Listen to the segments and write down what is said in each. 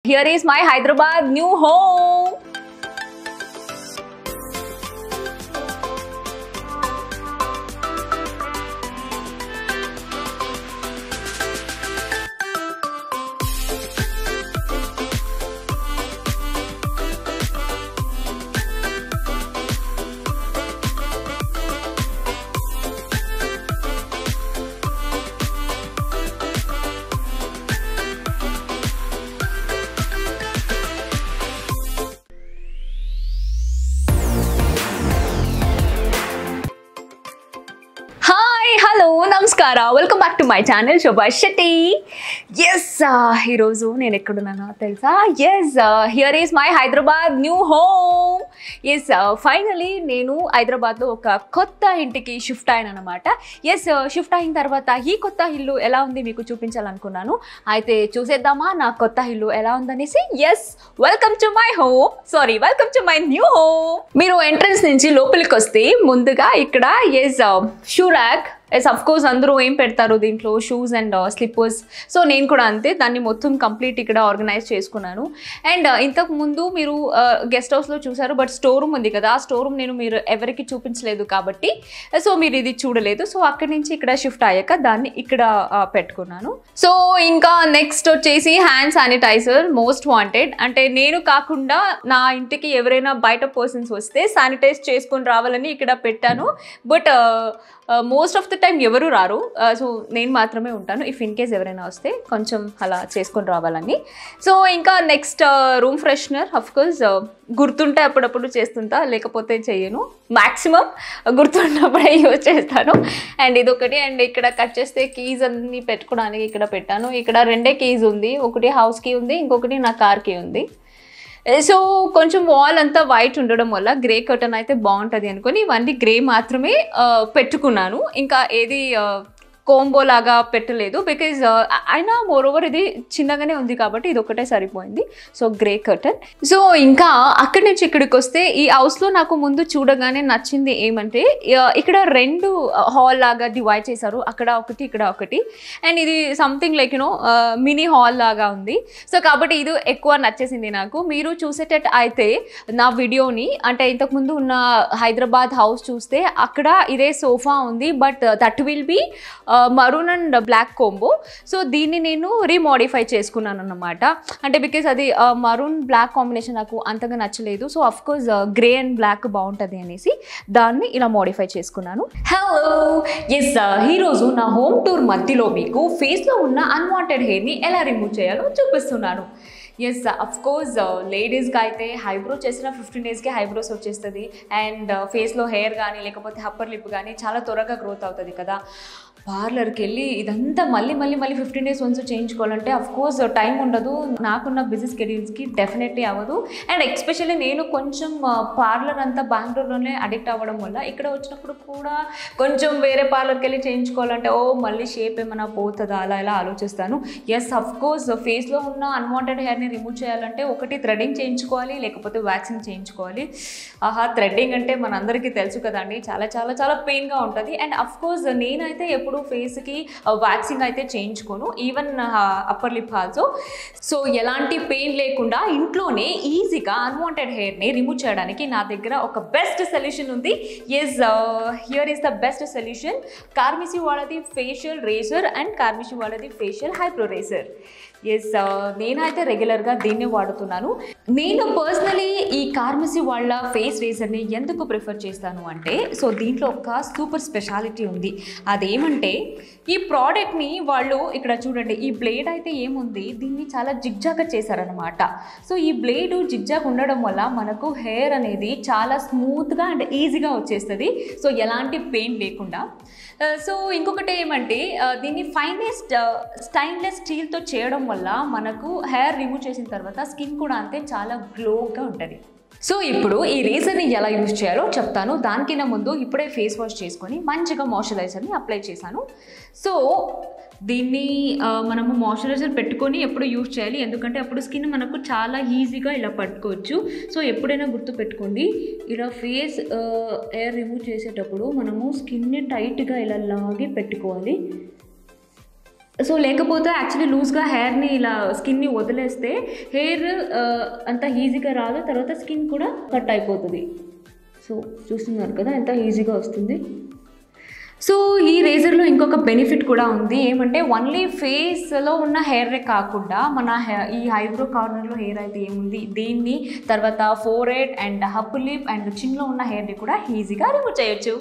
here is my Hyderabad new home. Hi hello నమస్కార welcome back to my channel Shobha Shetty yes ఈరోజు నేను ఎక్కడున్నానో తెలుసా yes here is my Hyderabad new home yes finally నేను హైదరాబాద్లో ఒక కొత్త ఇంటికి షిఫ్ట్ అయ్యాను అనమాట ఎస్ షిఫ్ట్ అయిన తర్వాత ఈ కొత్త ఇల్లు ఎలా ఉంది మీకు చూపించాలనుకున్నాను అయితే చూసేద్దామా నా కొత్త ఇల్లు ఎలా ఉందనేసి yes welcome to my home sorry welcome to my new home మీరు ఎంట్రన్స్ నుంచి లోపలికి వస్తే ముందుగా ఇక్కడ yes shoe rack yes of course అందరూ ఏం పెడతారు దీంట్లో షూస్ అండ్ స్లిప్పర్స్ సో నేను కూడా అంతే దాన్ని మొత్తం కంప్లీట్ ఇక్కడ ఆర్గనైజ్ చేసుకున్నాను అండ్ ఇంతకు ముందు మీరు గెస్ట్ హౌస్లో చూసారు బట్ స్టోర్ రూమ్ ఉంది కదా ఆ స్టోర్ రూమ్ నేను మీరు ఎవరికి చూపించలేదు కాబట్టి సో మీరు ఇది చూడలేదు సో అక్కడి నుంచి ఇక్కడ షిఫ్ట్ అయ్యాక దాన్ని ఇక్కడ ఆ, పెట్టుకున్నాను సో ఇంకా నెక్స్ట్ వచ్చేసి హ్యాండ్ శానిటైజర్ మోస్ట్ వాంటెడ్ అంటే నేను కాకుండా నా ఇంటికి ఎవరైనా బయట పర్సన్స్ వస్తే శానిటైజ్ చేసుకొని రావాలని ఇక్కడ పెట్టాను but most of the time ఎవరు రారు సో నేను మాత్రమే ఉంటాను ఇఫ్ ఇన్ కేస్ ఎవరైనా వస్తే కొంచెం అలా చేసుకొని రావాలని సో ఇంకా next room freshener of course గుర్తుంటే అప్పుడప్పుడు చేస్తుంటా లేకపోతే చేయను మ్యాక్సిమం గుర్తున్నప్పుడే యూజ్ చేస్తాను అండ్ ఇదొకటి అండ్ ఇక్కడ కట్ చేస్తే కీస్ అన్ని పెట్టుకోవడానికి ఇక్కడ పెట్టాను ఇక్కడ రెండే కీస్ ఉంది ఒకటి హౌస్ కీ ఉంది ఇంకొకటి నా కార్ కీ ఉంది సో కొంచెం వాల్ అంతా వైట్ ఉండడం వల్ల గ్రే కర్టన్ అయితే బాగుంటుంది అనుకొని ఇవన్నీ గ్రే మాత్రమే ఆ, పెట్టుకున్నాను ఇంకా ఏది కోంబో లాగా పెట్టలేదు బికాజ్ అయినా మోర్ ఓవర్ ఇది చిన్నగానే ఉంది కాబట్టి ఇది ఒకటే సరిపోయింది సో గ్రే కర్టన్ సో ఇంకా అక్కడి నుంచి ఇక్కడికి వస్తే ఈ హౌస్లో నాకు ముందు చూడగానే నచ్చింది ఏమంటే ఆ, ఇక్కడ రెండు హాల్ లాగా డివైడ్ చేశారు అక్కడ ఒకటి ఇక్కడ ఒకటి అండ్ ఇది something like you know mini hall లాగా ఉంది సో కాబట్టి ఇది ఎక్కువ నచ్చేసింది నాకు మీరు చూసేటట్టు అయితే నా వీడియోని అంటే ఇంతకుముందు ఉన్న హైదరాబాద్ హౌస్ చూస్తే అక్కడ ఇదే సోఫా ఉంది but that will be maroon and black combo so దీన్ని నేను రీమోడిఫై చేసుకున్నాను అన్నమాట అంటే బికాస్ అది మరూన్ బ్లాక్ కాంబినేషన్ నాకు అంతగా నచ్చలేదు so of course grey and black బాగుంటుంది అనేసి దాన్ని ఇలా మోడిఫై చేసుకున్నాను హలో ఎస్ ఈరోజు నా హోమ్ టూర్ మధ్యలో మీకు ఫేస్లో ఉన్న అన్వాంటెడ్ హెయిర్ని ఎలా రిమూవ్ చేయాలో చూపిస్తున్నాను ఎస్ అఫ్ కోర్స్ లేడీస్కి అయితే హైబ్రో చేసిన ఫిఫ్టీన్ డేస్కి హైబ్రోస్ వచ్చేస్తుంది అండ్ ఫేస్లో హెయిర్ కానీ లేకపోతే హప్పర్ లిప్ కానీ చాలా త్వరగా గ్రోత్ అవుతుంది కదా పార్లర్కి వెళ్ళి ఇదంతా మళ్ళీ మళ్ళీ మళ్ళీ ఫిఫ్టీన్ డేస్ వన్స్ చేయించుకోవాలంటే అఫ్ కోర్స్ టైం ఉండదు నాకున్న బిజీ స్కెడ్యూల్స్కి డెఫినెట్లీ అవ్వదు అండ్ ఎస్పెషల్లీ నేను కొంచెం పార్లర్ అంతా బెంగళూరులోనే అడిక్ట్ అవ్వడం వల్ల ఇక్కడ వచ్చినప్పుడు కూడా కొంచెం వేరే పార్లర్కి వెళ్ళి చేయించుకోవాలంటే ఓ మళ్ళీ షేప్ ఏమైనా పోతుందా అలా ఇలా ఆలోచిస్తాను ఎస్ అఫ్ కోర్స్ ఫేస్లో ఉన్న అన్వాంటెడ్ హెయిర్ని రిమూవ్ చేయాలంటే ఒకటి థ్రెడింగ్ చేయించుకోవాలి లేకపోతే వ్యాక్సింగ్ చేయించుకోవాలి ఆహా థ్రెడ్డింగ్ అంటే మనందరికీ తెలుసు కదండి చాలా చాలా చాలా పెయిన్గా ఉంటుంది అండ్ అఫ్ కోర్స్ నేనైతే ఎప్పుడు ఫేస్కి వ్యాక్సింగ్ అయితే చేయించుకోను even upper lip also so ఎలాంటి పెయిన్ లేకుండా ఇంట్లోనే ఈజీగా అన్వాంటెడ్ హెయిర్ని రిమూవ్ చేయడానికి నా దగ్గర ఒక బెస్ట్ సొల్యూషన్ ఉంది yes here is the best solution Carmesi వాళ్ళది ఫేషియల్ రేజర్ అండ్ కార్మిసి వాళ్ళది ఫేషియల్ హైబ్రో రేజర్ ఎస్ నేనైతే రెగ్యులర్గా దీన్నే వాడుతున్నాను నేను పర్సనలీ ఈ కార్మసీ వాళ్ళ ఫేస్ రేజర్ని ఎందుకు ప్రిఫర్ చేస్తాను అంటే సో దీంట్లో ఒక సూపర్ స్పెషాలిటీ ఉంది అదేమంటే ఈ ప్రోడక్ట్ని వాళ్ళు ఇక్కడ చూడండి ఈ బ్లేడ్ అయితే ఏముంది దీన్ని చాలా జిగ్జాగా చేశారనమాట సో ఈ బ్లేడ్ జిగ్జాగ్ ఉండడం వల్ల మనకు హెయిర్ అనేది చాలా స్మూత్గా అండ్ ఈజీగా వచ్చేస్తుంది సో ఎలాంటి పెయిన్ లేకుండా ఆ, సో ఇంకొకటి ఏమంటే ఆ, దీన్ని ఫైనెస్ట్ స్టైన్లెస్ స్టీల్తో చేయడం వల్ల మనకు హెయిర్ రిమూవ్ చేసిన తర్వాత స్కిన్ కూడా అంతే చాలా గ్లోగా ఉంటుంది సో ఇప్పుడు ఈ రేజర్ని ఎలా యూజ్ చేయాలో చెప్తాను దానికన్నా ముందు ఇప్పుడే ఫేస్ వాష్ చేసుకొని మంచిగా మాయిశ్చరైజర్ని అప్లై చేశాను సో దీన్ని ఆ, మనము మాయిశ్చరైజర్ పెట్టుకొని ఎప్పుడు యూజ్ చేయాలి ఎందుకంటే అప్పుడు స్కిన్ మనకు చాలా ఈజీగా ఇలా పట్టుకోవచ్చు సో ఎప్పుడైనా గుర్తు పెట్టుకోండి ఇలా ఫేస్ ఎయిర్ రిమూవ్ చేసేటప్పుడు మనము స్కిన్ని టైట్గా ఇలా లాగి పెట్టుకోవాలి సో లేకపోతే యాక్చువల్లీ లూజ్గా హెయిర్ని ఇలా స్కిన్ని వదిలేస్తే హెయిర్ అంత ఈజీగా రాదు తర్వాత స్కిన్ కూడా కట్ అయిపోతుంది సో చూస్తున్నారు కదా ఎంత ఈజీగా వస్తుంది సో ఈ రేజర్లో ఇంకొక బెనిఫిట్ కూడా ఉంది ఏమంటే ఓన్లీ ఫేస్లో ఉన్న హెయిరే కాకుండా మన హె- ఈ ఐబ్రో కార్నర్లో హెయిర్ అయితే ఏముంది దీన్ని తర్వాత forehead and upper lip and చిన్లో ఉన్న హెయిర్ని కూడా ఈజీగా రిమూవ్ చేయొచ్చు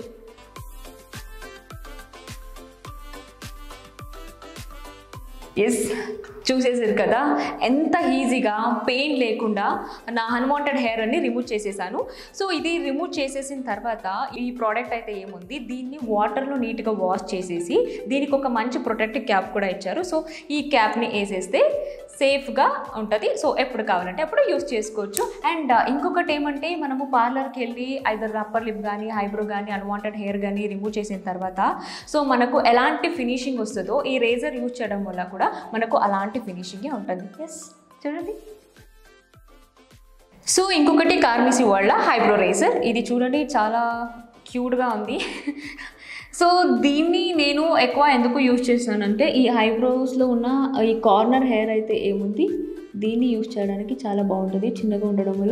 ఎస్ చూసేసారు కదా ఎంత ఈజీగా పెయిన్ లేకుండా నా అన్వాంటెడ్ హెయిర్ అన్ని రిమూవ్ చేసేసాను సో ఇది రిమూవ్ చేసేసిన తర్వాత ఈ ప్రోడక్ట్ అయితే ఏముంది దీన్ని వాటర్లో నీట్గా వాష్ చేసేసి దీనికి ఒక మంచి ప్రొటెక్టివ్ క్యాప్ కూడా ఇచ్చారు సో ఈ క్యాప్ని వేసేస్తే సేఫ్గా ఉంటుంది సో ఎప్పుడు కావాలంటే అప్పుడు యూస్ చేసుకోవచ్చు అండ్ ఇంకొకటి ఏమంటే మనము పార్లర్కి వెళ్ళి ఐదర్ అప్పర్ లిప్ కానీ ఐబ్రో కానీ అన్వాంటెడ్ హెయిర్ కానీ రిమూవ్ చేసిన తర్వాత సో మనకు ఎలాంటి ఫినిషింగ్ వస్తుందో ఈ రేజర్ యూజ్ చేయడం వల్ల కూడా మనకు అలాంటి ఫినిషింగే ఉంటుంది ఎస్ చూడండి సో ఇంకొకటి కార్మిసి వాళ్ళ హైబ్రో రేజర్ ఇది చూడండి చాలా క్యూట్గా ఉంది సో దీన్ని నేను ఎక్కువ ఎందుకు యూజ్ చేస్తానంటే ఈ ఐబ్రోస్లో ఉన్న ఈ కార్నర్ హెయిర్ అయితే ఏముంది దీన్ని యూజ్ చేయడానికి చాలా బాగుంటుంది చిన్నగా ఉండడం వల్ల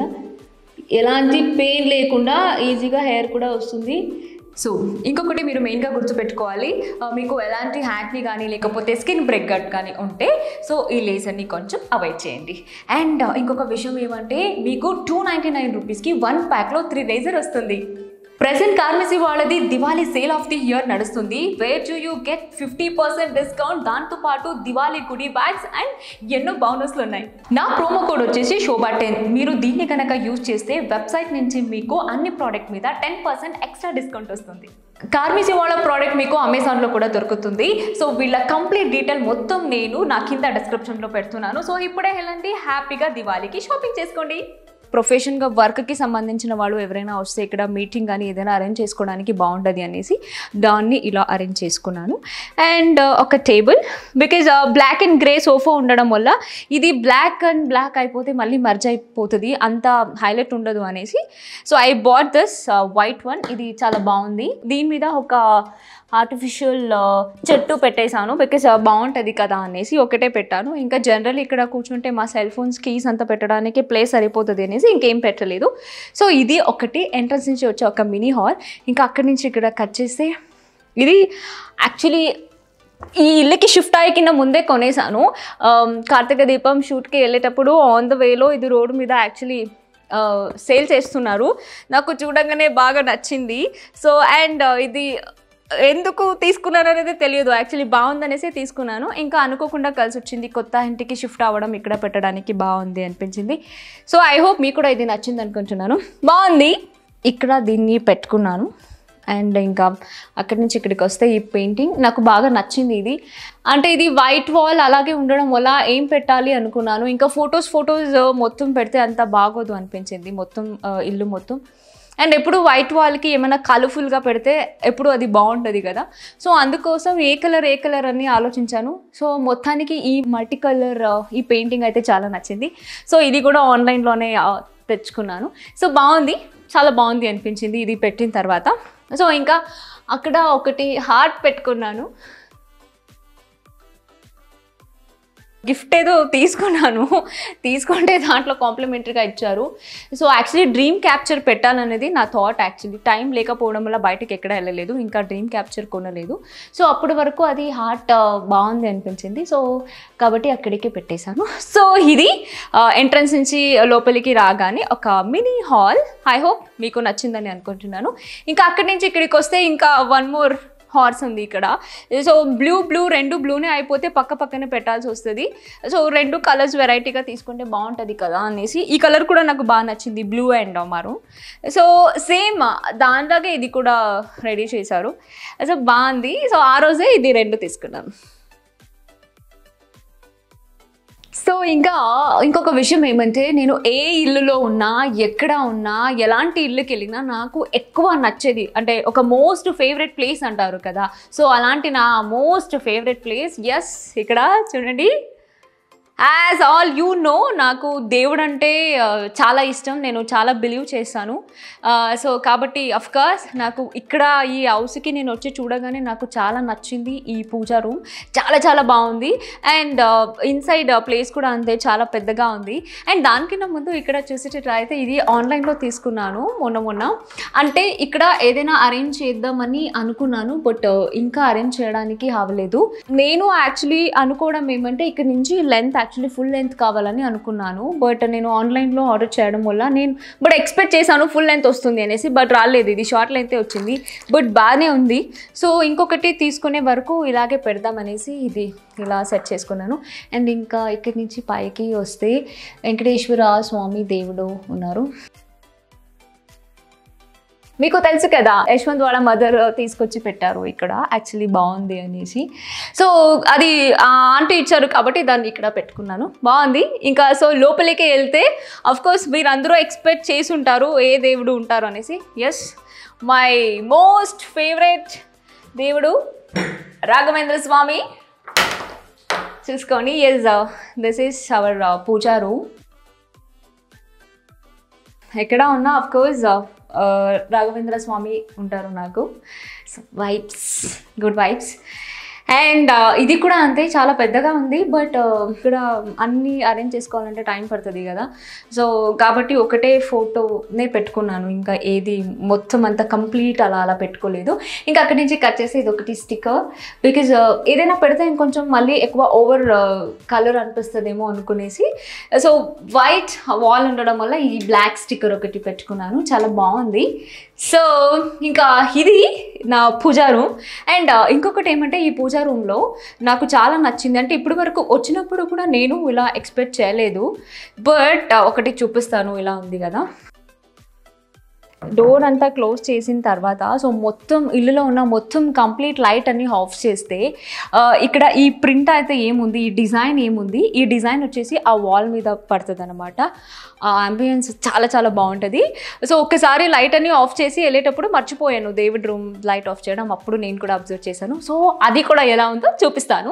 ఎలాంటి పెయిన్ లేకుండా ఈజీగా హెయిర్ కూడా వస్తుంది సో ఇంకొకటి మీరు మెయిన్గా గుర్తుపెట్టుకోవాలి ఆ, మీకు ఎలాంటి హ్యాక్ని కానీ లేకపోతే స్కిన్ బ్రేక్ గట్ కానీ ఉంటే సో ఈ లేజర్ని కొంచెం అవాయిడ్ చేయండి అండ్ ఇంకొక విషయం ఏమంటే మీకు టూ నైంటీ నైన్ రూపీస్కి వన్ ప్యాక్లో త్రీ లేజర్ వస్తుంది ప్రెసెంట్ కార్మిసీ వాళ్ళది Diwali sale of the year నడుస్తుంది where to you get fifty percent discount దాంతో పాటు దివాళీ గుడి బ్యాగ్స్ అండ్ ఎన్నో బౌనస్లు ఉన్నాయి నా ప్రోమో కోడ్ వచ్చేసి శోభా టెన్ మీరు దీన్ని కనుక యూజ్ చేస్తే వెబ్సైట్ నుంచి మీకు అన్ని ప్రోడక్ట్ మీద టెన్ పర్సెంట్ ఎక్స్ట్రా డిస్కౌంట్ వస్తుంది కార్మిసీ వాళ్ళ ప్రోడక్ట్ మీకు అమెజాన్లో కూడా దొరుకుతుంది సో వీళ్ళ కంప్లీట్ డీటెయిల్ మొత్తం నేను నా కింద డిస్క్రిప్షన్లో పెడుతున్నాను సో ఇప్పుడే వెళ్ళండి హ్యాపీగా దివాళీకి షాపింగ్ చేసుకోండి ప్రొఫెషన్గా వర్క్కి సంబంధించిన వాళ్ళు ఎవరైనా వస్తే ఇక్కడ మీటింగ్ కానీ ఏదైనా అరేంజ్ చేసుకోవడానికి బాగుంటుంది అనేసి దాన్ని ఇలా అరేంజ్ చేసుకున్నాను అండ్ ఒక table because black and grey sofa ఉండడం వల్ల ఇది బ్లాక్ అండ్ బ్లాక్ అయిపోతే మళ్ళీ మర్జ్ అయిపోతుంది అంత హైలైట్ ఉండదు అనేసి so I bought this white one ఇది చాలా బాగుంది దీని మీద ఒక ఆర్టిఫిషియల్ చెట్టు పెట్టేశాను బికాస్ బాగుంటుంది కదా అనేసి ఒకటే పెట్టాను ఇంకా జనరల్ ఇక్కడ కూర్చుంటే మా సెల్ ఫోన్స్ కీస్ అంతా పెట్టడానికి ప్లేస్ సరిపోతుంది అనేసి ఇంకేం పెట్టలేదు సో ఇది ఒకటి ఎంట్రన్స్ నుంచి వచ్చే ఒక మినీ హాల్ ఇంకా అక్కడి నుంచి ఇక్కడ కట్ చేస్తే ఇది యాక్చువల్లీ ఈ ఇల్లుకి షిఫ్ట్ అయ్యే కింద ముందే కొనేసాను ఆమ్, కార్తీక దీపం షూట్కి వెళ్ళేటప్పుడు ఆన్ ద వేలో ఇది రోడ్డు మీద యాక్చువల్లీ సేల్ చేస్తున్నారు నాకు చూడంగానే బాగా నచ్చింది సో అండ్ ఇది ఎందుకు తీసుకున్నాను అనేది తెలియదు యాక్చువల్లీ బాగుందనేసి తీసుకున్నాను ఇంకా అనుకోకుండా కలిసి వచ్చింది కొత్త ఇంటికి షిఫ్ట్ అవ్వడం ఇక్కడ పెట్టడానికి బాగుంది అనిపించింది సో ఐ హోప్ మీకు కూడా ఇది నచ్చింది అనుకుంటున్నాను బాగుంది ఇక్కడ దీన్ని పెట్టుకున్నాను అండ్ ఇంకా అక్కడి నుంచి ఇక్కడికి వస్తే ఈ పెయింటింగ్ నాకు బాగా నచ్చింది ఇది అంటే ఇది వైట్ వాల్ అలాగే ఉండడం వల్ల ఏం పెట్టాలి అనుకున్నాను ఇంకా ఫొటోస్ ఫొటోస్ మొత్తం పెడితే అంత బాగోదు అనిపించింది మొత్తం ఆ, ఇల్లు మొత్తం అండ్ ఎప్పుడు వైట్ వాల్కి ఏమైనా కలర్ఫుల్గా పెడితే ఎప్పుడు అది బాగుంటుంది కదా సో అందుకోసం ఏ కలర్ ఏ కలర్ అని ఆలోచించాను సో మొత్తానికి ఈ మల్టీ కలర్ ఈ పెయింటింగ్ అయితే చాలా నచ్చింది సో ఇది కూడా ఆన్లైన్లోనే ఆ, తెచ్చుకున్నాను సో బాగుంది చాలా బాగుంది అనిపించింది ఇది పెట్టిన తర్వాత సో ఇంకా అక్కడ ఒకటి హార్ట్ పెట్టుకున్నాను గిఫ్ట్ ఏదో తీసుకున్నాను తీసుకుంటే దాంట్లో కాంప్లిమెంటరీగా ఇచ్చారు సో యాక్చువల్లీ డ్రీమ్ క్యాప్చర్ పెట్టాలనేది నా థాట్ యాక్చువల్లీ టైం లేకపోవడం వల్ల బయటకు ఎక్కడ వెళ్ళలేదు ఇంకా డ్రీమ్ క్యాప్చర్ కొనలేదు సో అప్పటి వరకు అది హార్ట్ బాగుంది అనిపించింది సో కాబట్టి అక్కడికి పెట్టేశాను సో ఇది ఎంట్రన్స్ నుంచి లోపలికి రాగానే ఒక మినీ హాల్ ఐ హోప్ మీకు నచ్చిందని అనుకుంటున్నాను ఇంకా అక్కడి నుంచి ఇక్కడికి వస్తే ఇంకా వన్ మోర్ హార్స్ ఉంది ఇక్కడ సో బ్లూ బ్లూ రెండు బ్లూనే అయిపోతే పక్క పక్కనే పెట్టాల్సి వస్తుంది సో రెండు కలర్స్ వెరైటీగా తీసుకుంటే బాగుంటుంది కదా అనేసి ఈ కలర్ కూడా నాకు బాగా నచ్చింది blue and maroon so same దానిలాగే ఇది కూడా రెడీ చేశారు సో బాగుంది సో ఆ రోజే ఇది రెండు తీసుకున్నాను సో ఇంకా ఇంకొక విషయం ఏమంటే నేను ఏ ఇల్లులో ఉన్నా ఎక్కడ ఉన్నా ఎలాంటి ఇల్లుకి వెళ్ళినా నాకు ఎక్కువ నచ్చేది అంటే ఒక మోస్ట్ ఫేవరెట్ ప్లేస్ అంటారు కదా సో అలాంటి నా మోస్ట్ ఫేవరెట్ ప్లేస్ ఎస్ ఇక్కడ చూడండి యాజ్ ఆల్ యూ నో నాకు దేవుడు అంటే ఆ, చాలా ఇష్టం నేను చాలా బిలీవ్ చేస్తాను సో కాబట్టి కోర్స్ నాకు ఇక్కడ ఈ హౌస్కి నేను వచ్చి చూడగానే నాకు చాలా నచ్చింది ఈ పూజా రూమ్ చాలా చాలా బాగుంది అండ్ ఇన్సైడ్ ప్లేస్ కూడా అంతే చాలా పెద్దగా ఉంది అండ్ దానికన్నా ముందు ఇక్కడ చూసేటట్టు అయితే ఇది ఆన్లైన్లో తీసుకున్నాను మొన్న మొన్న అంటే ఇక్కడ ఏదైనా అరేంజ్ చేద్దామని అనుకున్నాను బట్ ఇంకా అరేంజ్ చేయడానికి అవ్వలేదు నేను యాక్చువల్లీ అనుకోవడం ఏమంటే ఇక్కడ నుంచి లెంత్ యాక్చువల్లీ ఫుల్ లెంత్ కావాలని అనుకున్నాను బట్ నేను ఆన్లైన్లో ఆర్డర్ చేయడం వల్ల నేను బట్ ఎక్స్పెక్ట్ చేశాను ఫుల్ లెంత్ వస్తుంది అనేసి బట్ రాలేదు ఇది షార్ట్ లెంతే వచ్చింది బట్ బాగానే ఉంది సో ఇంకొకటి తీసుకునే వరకు ఇలాగే పెడదామనేసి ఇది ఇలా సెట్ చేసుకున్నాను అండ్ ఇంకా ఇక్కడి నుంచి పైకి వస్తే వెంకటేశ్వర స్వామి దేవుడు ఉన్నారు మీకు తెలుసు కదా యశ్వంత్ వాళ్ళ మదర్ తీసుకొచ్చి పెట్టారు ఇక్కడ యాక్చువల్లీ బాగుంది అనేసి సో అది ఆ ఆంటీ ఇచ్చారు కాబట్టి దాన్ని ఇక్కడ పెట్టుకున్నాను బాగుంది ఇంకా సో లోపలికి వెళ్తే అఫ్ కోర్స్ మీరు అందరూ ఎక్స్పెక్ట్ చేసి ఉంటారు ఏ దేవుడు ఉంటారు అనేసి ఎస్ మై మోస్ట్ ఫేవరెట్ దేవుడు రాఘవేంద్ర స్వామి చూసుకోండి yes this is our puja room ఎక్కడ ఉన్నా అఫ్ కోర్స్ రాఘవేంద్ర స్వామి ఉంటారు నాకు వైబ్స్ గుడ్ వైబ్స్ అండ్ ఇది కూడా అంతే చాలా పెద్దగా ఉంది బట్ ఇక్కడ అన్నీ అరేంజ్ చేసుకోవాలంటే టైం పడుతుంది కదా సో కాబట్టి ఒకటే ఫోటోనే పెట్టుకున్నాను ఇంకా ఏది మొత్తం అంతా కంప్లీట్ అలా అలా పెట్టుకోలేదు ఇంకా అక్కడి నుంచి కట్ చేసి ఇది ఒకటి స్టిక్కర్ బికాజ్ ఏదైనా పెడితే ఇంకొంచెం మళ్ళీ ఎక్కువ ఓవర్ కలర్ అనిపిస్తుందేమో అనుకునేసి సో వైట్ వాల్ ఉండడం వల్ల ఈ బ్లాక్ స్టిక్కర్ ఒకటి పెట్టుకున్నాను చాలా బాగుంది సో ఇంకా ఇది నా పూజా రూమ్ అండ్ ఇంకొకటి ఏమంటే ఈ పూజా రూమ్లో నాకు చాలా నచ్చింది అంటే ఇప్పటి వరకు వచ్చినప్పుడు కూడా నేను ఇలా ఎక్స్పెక్ట్ చేయలేదు బట్ ఒకటి చూపిస్తాను ఇలా ఉంది కదా డోర్ అంతా క్లోజ్ చేసిన తర్వాత సో మొత్తం ఇల్లులో ఉన్న మొత్తం కంప్లీట్ లైట్ అన్ని ఆఫ్ చేస్తే ఆ, ఇక్కడ ఈ ప్రింట్ అయితే ఏముంది ఈ డిజైన్ ఏముంది ఈ డిజైన్ వచ్చేసి ఆ వాల్ మీద పడుతుంది అనమాట ఆ అంబియన్స్ చాలా చాలా బాగుంటుంది సో ఒక్కసారి లైట్ అన్ని ఆఫ్ చేసి వెళ్ళేటప్పుడు మర్చిపోయాను దేవుడి రూమ్ లైట్ ఆఫ్ చేయడం అప్పుడు నేను కూడా అబ్జర్వ్ చేశాను సో అది కూడా ఎలా ఉందో చూపిస్తాను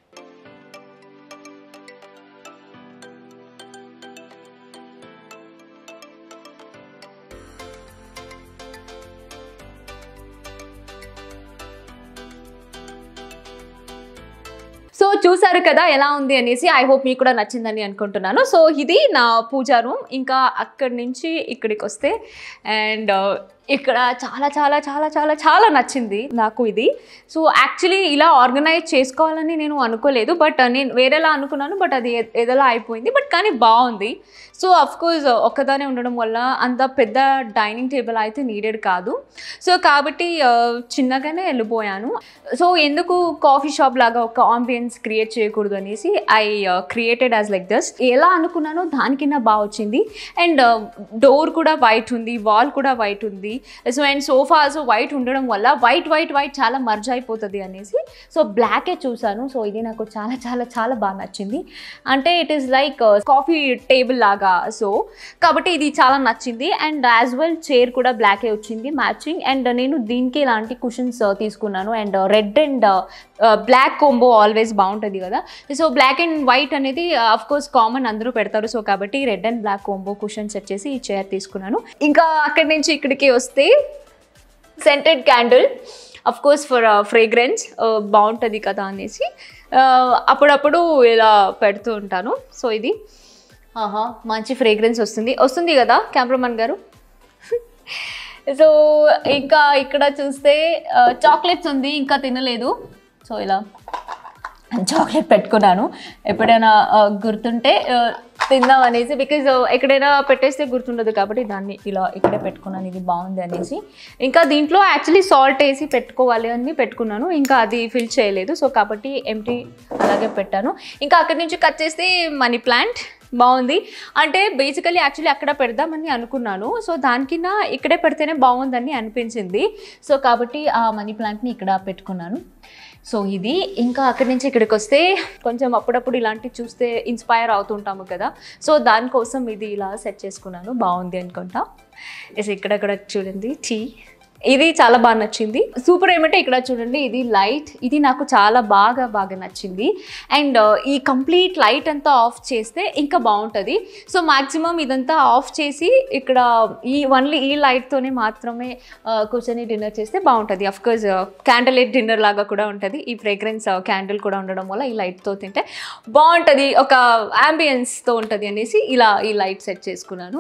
సో చూసారు కదా ఎలా ఉంది అనేసి ఐ హోప్ మీకు కూడా నచ్చిందని అనుకుంటున్నాను సో ఇది నా పూజా రూమ్ ఇంకా అక్కడి నుంచి ఇక్కడికి వస్తే అండ్ ఇక్కడ చాలా చాలా చాలా చాలా చాలా నచ్చింది నాకు ఇది సో యాక్చువల్లీ ఇలా ఆర్గనైజ్ చేసుకోవాలని నేను అనుకోలేదు బట్ నేను వేరేలా అనుకున్నాను బట్ అది ఏ- ఏదోలా అయిపోయింది బట్ కానీ బాగుంది సో అఫ్ కోర్స్ ఒక్కదానే ఉండడం వల్ల అంత పెద్ద డైనింగ్ టేబుల్ అయితే నీడెడ్ కాదు సో కాబట్టి ఆ, చిన్నగానే వెళ్ళిపోయాను సో ఎందుకు కాఫీ షాప్ లాగా ఒక ఆంబియన్స్ క్రియేట్ చేయకూడదు అనేసి I created as like this ఎలా అనుకున్నానో దానికన్నా బాగా వచ్చింది అండ్ డోర్ కూడా వైట్ ఉంది వాల్ కూడా వైట్ ఉంది so and sofa also white ఉండడం వల్ల వైట్ వైట్ వైట్ చాలా మర్జ్ అయిపోతుంది అనేసి సో బ్లాకే చూసాను సో ఇది నాకు చాలా చాలా చాలా బాగా నచ్చింది అంటే it is like coffee table లాగా సో కాబట్టి ఇది చాలా నచ్చింది అండ్ యాజ్ వెల్ చైర్ కూడా బ్లాకే వచ్చింది మ్యాచింగ్ అండ్ నేను దీనికి ఇలాంటి కుషన్స్ తీసుకున్నాను and red and black combo always బాగుంటుంది కదా సో బ్లాక్ అండ్ వైట్ అనేది అఫ్ కోర్స్ కామన్ అందరూ పెడతారు సో కాబట్టి red and black combo cushions వచ్చేసి ఈ చైర్ తీసుకున్నాను ఇంకా అక్కడి నుంచి ఇక్కడికి వస్తే scented candle of course for fragrance బాగుంటుంది కదా అనేసి uh, అప్పుడప్పుడు ఇలా పెడుతూ ఉంటాను సో ఇది ఆహా మంచి ఫ్రేగ్రెన్స్ వస్తుంది వస్తుంది కదా కెమెరామన్ గారు సో ఇంకా ఇక్కడ చూస్తే చాక్లెట్స్ ఉంది ఇంకా తినలేదు సో ఇలా చాక్లెట్ పెట్టుకున్నాను ఎప్పుడైనా ఆ, గుర్తుంటే ఆ, తిందాం అనేసి బికాజ్ ఎక్కడైనా పెట్టేస్తే గుర్తుండదు కాబట్టి దాన్ని ఇలా ఇక్కడే పెట్టుకున్నాను ఇది బాగుంది అనేసి ఇంకా దీంట్లో యాక్చువల్లీ సాల్ట్ వేసి పెట్టుకోవాలి అని పెట్టుకున్నాను ఇంకా అది ఫిల్ చేయలేదు సో కాబట్టి ఎంటీ అలాగే పెట్టాను ఇంకా అక్కడి నుంచి కట్ చేస్తే మనీ ప్లాంట్ బాగుంది అంటే బేసికలీ యాక్చువల్లీ అక్కడ పెడదామని అనుకున్నాను సో దానికిన్న ఇక్కడే పెడితేనే బాగుందని అనిపించింది సో కాబట్టి ఆ మనీ ప్లాంట్ని ఇక్కడ పెట్టుకున్నాను సో ఇది ఇంకా అక్కడి నుంచి ఇక్కడికి వస్తే కొంచెం అప్పుడప్పుడు ఇలాంటివి చూస్తే ఇన్స్పైర్ అవుతుంటాము కదా సో దానికోసం ఇది ఇలా సెట్ చేసుకున్నాను బాగుంది అనుకుంటా ఎస్ ఇక్కడక్కడ చూడండి టీ ఇది చాలా బాగా నచ్చింది సూపర్ ఏమంటే ఇక్కడ చూడండి ఇది లైట్ ఇది నాకు చాలా బాగా బాగా నచ్చింది అండ్ ఈ కంప్లీట్ లైట్ అంతా ఆఫ్ చేస్తే ఇంకా బాగుంటుంది సో మాక్సిమం ఇదంతా ఆఫ్ చేసి ఇక్కడ ఈ ఓన్లీ ఈ లైట్తోనే మాత్రమే ఆ, కూర్చొని డిన్నర్ చేస్తే బాగుంటుంది అఫ్కోర్స్ క్యాండిల్ లైట్ డిన్నర్ లాగా కూడా ఉంటుంది ఈ ఫ్రేగ్రెన్స్ క్యాండిల్ కూడా ఉండడం వల్ల ఈ లైట్తో తింటే బాగుంటుంది ఒక తో ఉంటుంది అనేసి ఇలా ఈ లైట్ సెట్ చేసుకున్నాను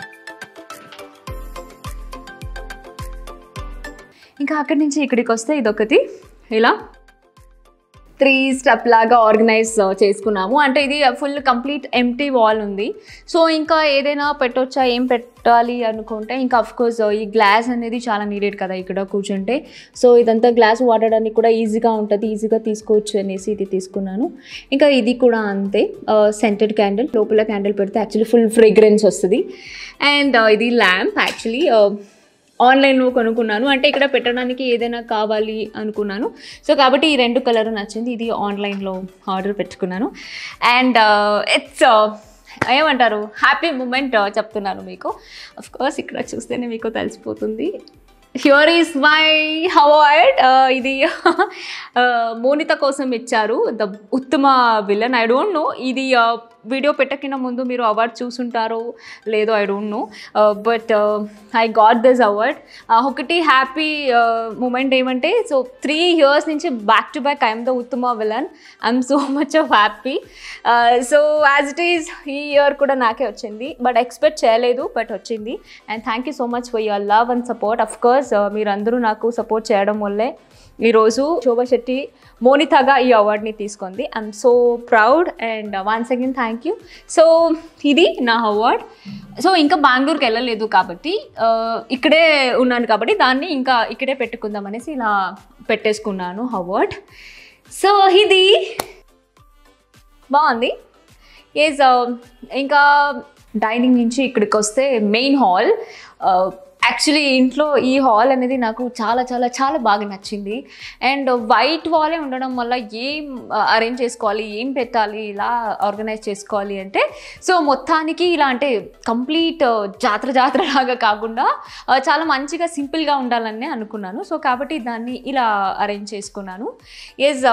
ఇంకా అక్కడి నుంచి ఇక్కడికి వస్తే ఇదొకటి ఇలా త్రీ స్టెప్ లాగా ఆర్గనైజ్ చేసుకున్నాము అంటే ఇది ఫుల్ కంప్లీట్ ఎంటీ వాల్ ఉంది సో ఇంకా ఏదైనా పెట్టొచ్చా ఏం పెట్టాలి అనుకుంటే ఇంకా కోర్స్ ఈ గ్లాస్ అనేది చాలా నీడెడ్ కదా ఇక్కడ కూర్చుంటే సో ఇదంతా గ్లాస్ వాడడానికి కూడా ఈజీగా ఉంటుంది ఈజీగా తీసుకోవచ్చు అనేసి ఇది తీసుకున్నాను ఇంకా ఇది కూడా అంతే సెంటెడ్ క్యాండిల్ లోపల క్యాండిల్ పెడితే యాక్చువల్లీ ఫుల్ ఫ్రేగ్రెన్స్ వస్తుంది అండ్ ఇది ల్యాంప్ యాక్చువల్లీ ఆన్లైన్లో కొనుక్కున్నాను అంటే ఇక్కడ పెట్టడానికి ఏదైనా కావాలి అనుకున్నాను సో కాబట్టి ఈ రెండు కలర్ నచ్చింది ఇది ఆన్లైన్లో ఆర్డర్ పెట్టుకున్నాను అండ్ ఇట్స్ ఏమంటారు హ్యాపీ మూమెంట్ చెప్తున్నాను మీకు అఫ్ కోర్స్ ఇక్కడ చూస్తేనే మీకు తెలిసిపోతుంది హ్యూర్ ఈస్ మై అవార్డ్ ఇది uh, మోనిత కోసం ఇచ్చారు ద ఉత్తమ విలన్ ఐ డోంట్ నో ఇది వీడియో పెట్టకిన ముందు మీరు అవార్డ్ చూసుంటారో లేదో I don't know but I got this award ఒకటి హ్యాపీ మూమెంట్ ఏమంటే సో త్రీ ఇయర్స్ నుంచి back to back I'm the ఉత్తమ villain I'm so much of happy so as it is ఈ ఇయర్ కూడా నాకే వచ్చింది బట్ ఎక్స్పెక్ట్ చేయలేదు but వచ్చింది and thank you so much for your love and support of course మీరందరూ నాకు support చేయడం వల్లే ఈరోజు శోభా శెట్టి మోనితాగా ఈ అవార్డ్ని తీసుకుంది I'm so proud and once again thank you so ఇది నా అవార్డ్ సో ఇంకా బెంగళూరుకి వెళ్ళలేదు కాబట్టి ఆ, ఇక్కడే ఉన్నాను కాబట్టి దాన్ని ఇంకా ఇక్కడే పెట్టుకుందాం అనేసి ఇలా పెట్టేసుకున్నాను అవార్డ్ సో ఇది బాగుంది ఏజ్ ఇంకా డైనింగ్ నుంచి ఇక్కడికి వస్తే మెయిన్ హాల్ యాక్చువల్లీ ఇంట్లో ఈ హాల్ అనేది నాకు చాలా చాలా చాలా బాగా నచ్చింది అండ్ వైట్ వాలే ఉండడం వల్ల ఏం అరేంజ్ చేసుకోవాలి ఏం పెట్టాలి ఇలా ఆర్గనైజ్ చేసుకోవాలి అంటే సో మొత్తానికి ఇలా అంటే కంప్లీట్ జాతర జాతర లాగా కాకుండా ఆ, చాలా మంచిగా సింపుల్గా ఉండాలని అనుకున్నాను సో కాబట్టి దాన్ని ఇలా అరేంజ్ చేసుకున్నాను ఎస్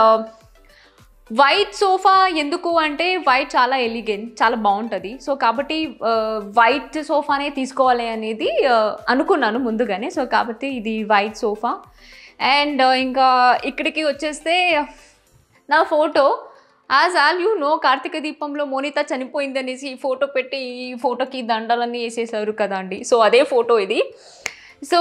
వైట్ సోఫా ఎందుకు అంటే వైట్ చాలా ఎలిగెంట్ చాలా బాగుంటుంది సో కాబట్టి వైట్ సోఫానే తీసుకోవాలి అనేది ఆ, అనుకున్నాను ముందుగానే సో కాబట్టి ఇది వైట్ సోఫా అండ్ ఇంకా ఇక్కడికి వచ్చేస్తే నా photo as all you know కార్తీక దీపంలో మోనిత చనిపోయింది అనేసి ఈ ఫోటో పెట్టి ఈ ఫోటోకి దండలన్నీ వేసేసారు కదా అండి సో అదే ఫోటో ఇది సో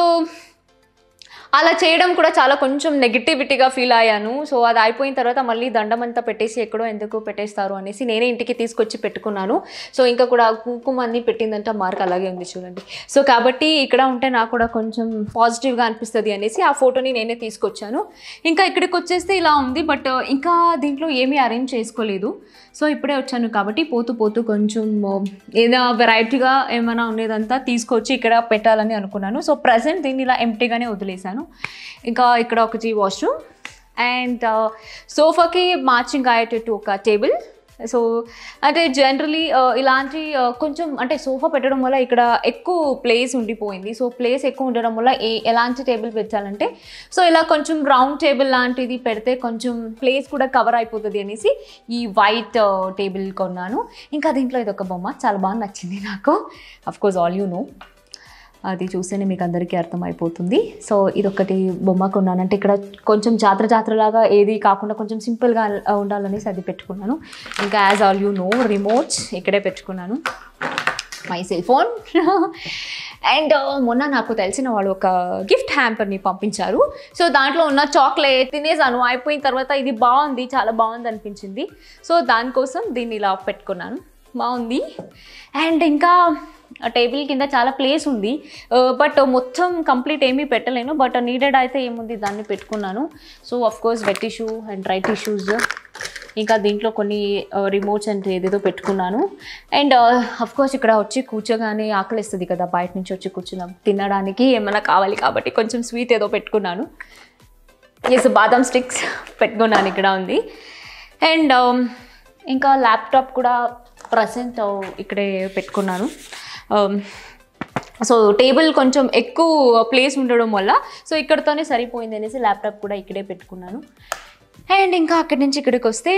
అలా చేయడం కూడా చాలా కొంచెం నెగిటివిటీగా ఫీల్ అయ్యాను సో అది అయిపోయిన తర్వాత మళ్ళీ దండం అంతా పెట్టేసి ఎక్కడో ఎందుకు పెట్టేస్తారు అనేసి నేనే ఇంటికి తీసుకొచ్చి పెట్టుకున్నాను సో ఇంకా కూడా కుంకుమ అన్ని పెట్టిందంటే మార్క్ అలాగే ఉంది చూడండి సో కాబట్టి ఇక్కడ ఉంటే నాకు కూడా కొంచెం పాజిటివ్గా అనిపిస్తుంది అనేసి ఆ ఫోటోని నేనే తీసుకొచ్చాను ఇంకా ఇక్కడికి వచ్చేస్తే ఇలా ఉంది బట్ ఇంకా దీంట్లో ఏమీ అరేంజ్ చేసుకోలేదు సో ఇప్పుడే వచ్చాను కాబట్టి పోతూ పోతూ కొంచెం ఏదో వెరైటీగా ఏమైనా ఉండేదంతా తీసుకొచ్చి ఇక్కడ పెట్టాలని అనుకున్నాను సో ప్రజెంట్ దీన్ని ఇలా ఎంటీగానే వదిలేశాను ఇంకా ఇక్కడ ఒకటి వాష్రూమ్ అండ్ సోఫాకి మ్యాచింగ్ అయ్యేటట్టు ఒక టేబుల్ సో అంటే జనరలీ ఇలాంటి uh, కొంచెం అంటే సోఫా పెట్టడం వల్ల ఇక్కడ ఎక్కువ ప్లేస్ ఉండిపోయింది సో ప్లేస్ ఎక్కువ ఉండడం వల్ల ఏ ఎలాంటి టేబుల్ పెట్టాలంటే సో ఇలా కొంచెం రౌండ్ టేబుల్ లాంటిది పెడితే కొంచెం ప్లేస్ కూడా కవర్ అయిపోతుంది అనేసి ఈ వైట్ టేబుల్ కొన్నాను ఇంకా దీంట్లో ఇది ఒక బొమ్మ చాలా బాగా నచ్చింది నాకు కోర్స్ ఆల్ యూ నో అది చూస్తేనే మీకు అందరికీ అర్థమైపోతుంది సో ఇదొకటి బొమ్మ కొన్నాను అంటే ఇక్కడ కొంచెం జాతర జాతరలాగా ఏది కాకుండా కొంచెం సింపుల్గా ఉండాలనేసి అది పెట్టుకున్నాను ఇంకా as all you know remotes ఇక్కడే పెట్టుకున్నాను మై సెల్ ఫోన్ అండ్ మొన్న నాకు తెలిసిన వాళ్ళు ఒక గిఫ్ట్ హ్యాంపర్ని పంపించారు సో దాంట్లో ఉన్న చాక్లెట్ తినేసాను అయిపోయిన తర్వాత ఇది బాగుంది చాలా బాగుంది అనిపించింది సో దానికోసం దీన్ని ఇలా పెట్టుకున్నాను బాగుంది అండ్ ఇంకా టేబుల్ కింద చాలా ప్లేస్ ఉంది బట్ మొత్తం కంప్లీట్ ఏమీ పెట్టలేను బట్ నీడెడ్ అయితే ఏముంది దాన్ని పెట్టుకున్నాను so of course wet tissue and dry tissues ఇంకా దీంట్లో కొన్ని రిమోట్స్ అండ్ ఏదేదో పెట్టుకున్నాను అండ్ అఫ్ కోర్స్ ఇక్కడ వచ్చి కూర్చోగానే ఆకలిస్తుంది కదా బయట నుంచి వచ్చి కూర్చున్నాం తినడానికి ఏమైనా కావాలి కాబట్టి కొంచెం స్వీట్ ఏదో పెట్టుకున్నాను ఎస్ బాదం స్టిక్స్ పెట్టుకున్నాను ఇక్కడ ఉంది అండ్ ఇంకా ల్యాప్టాప్ కూడా ప్రజెంట్ ఇక్కడే పెట్టుకున్నాను సో టేబుల్ కొంచెం ఎక్కువ ప్లేస్ ఉండడం వల్ల సో ఇక్కడతోనే సరిపోయింది అనేసి ల్యాప్టాప్ కూడా ఇక్కడే పెట్టుకున్నాను అండ్ ఇంకా అక్కడి నుంచి ఇక్కడికి వస్తే